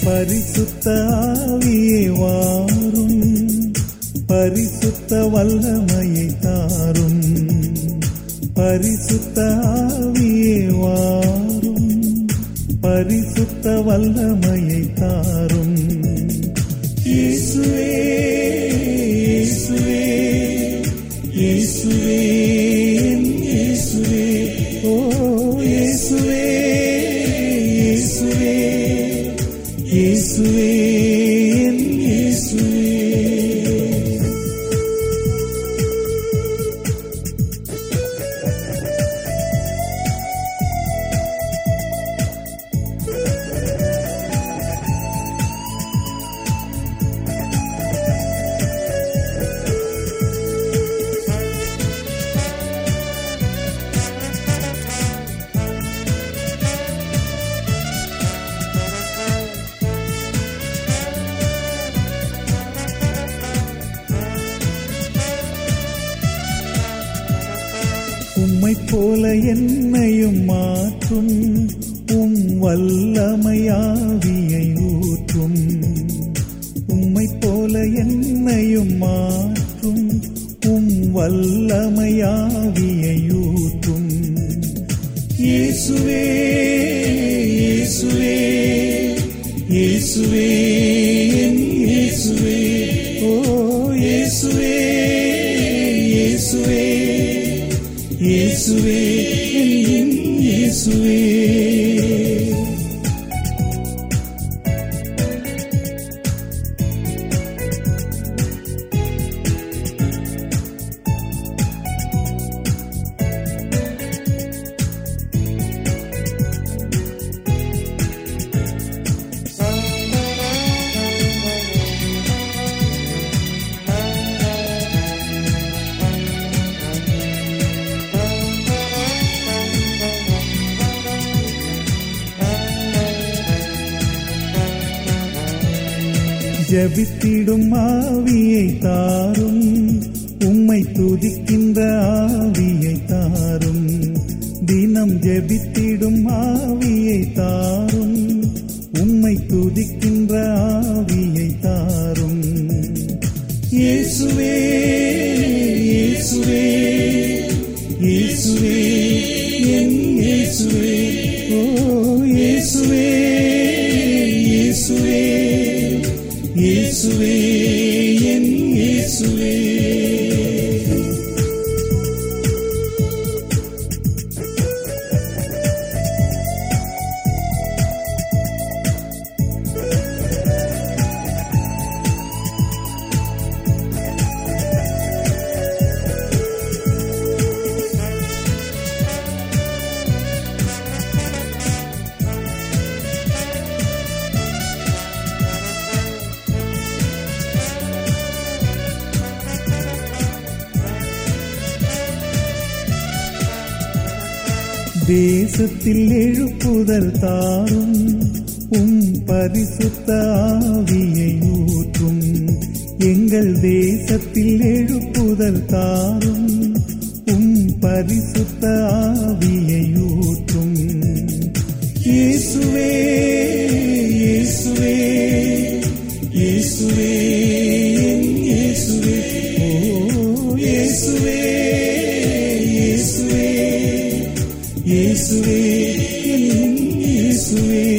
பரிசுத்த ஆவியே வாரும் பரிசுத்த வல்லமையை தாரும் பரிசுத்த ஆவியே வாரும் பரிசுத்த வல்லமையை தாரும் இயேசுவே இயேசுவே இயேசுவே என் இயேசுவே ஓ இயேசுவே இயேசுவே இயேசுவே என் இயேசுவே உம்மை போல என்னையும் மாற்றும் உம் வல்லமையாவியை ஊற்றும் உம்மை போல என்னையும் மாற்றும் உம் வல்லமையாவியை ஊற்றும் இயேசுவே இயேசுவே இயேசுவே என் இயேசுவே ஓ இயேசுவே இயேசுவே இயேசுவே என் இயேசுவே ஜபித்திடும் ஆவியை தாரும் உம்மை துதிக்கின்ற ஆவியை தாரும் தினம் ஜபித்திடும் ஆவியை தாரும் உம்மை துதிக்கின்ற ஆவியை தாரும் இயேசுவே இயேசுவே இயேசுவே என் இயேசுவே ஓ இயேசுவே இயேசுவே இயேசுவே என் இயேசுவே தேசத்தில் எழுப்புதல் தாரும் உம் பரிசுத்த ஆவியை ஊற்றும் எங்கள் தேசத்தில் எழுப்புதல் தாரும் உம் பரிசுத்த ஆவியை ஊற்றும் இயேசுவே இயேசுவே இயேசுவே என் இயேசுவே ஓ இயேசுவே இயேசுவே இயேசுவே என் இயேசுவே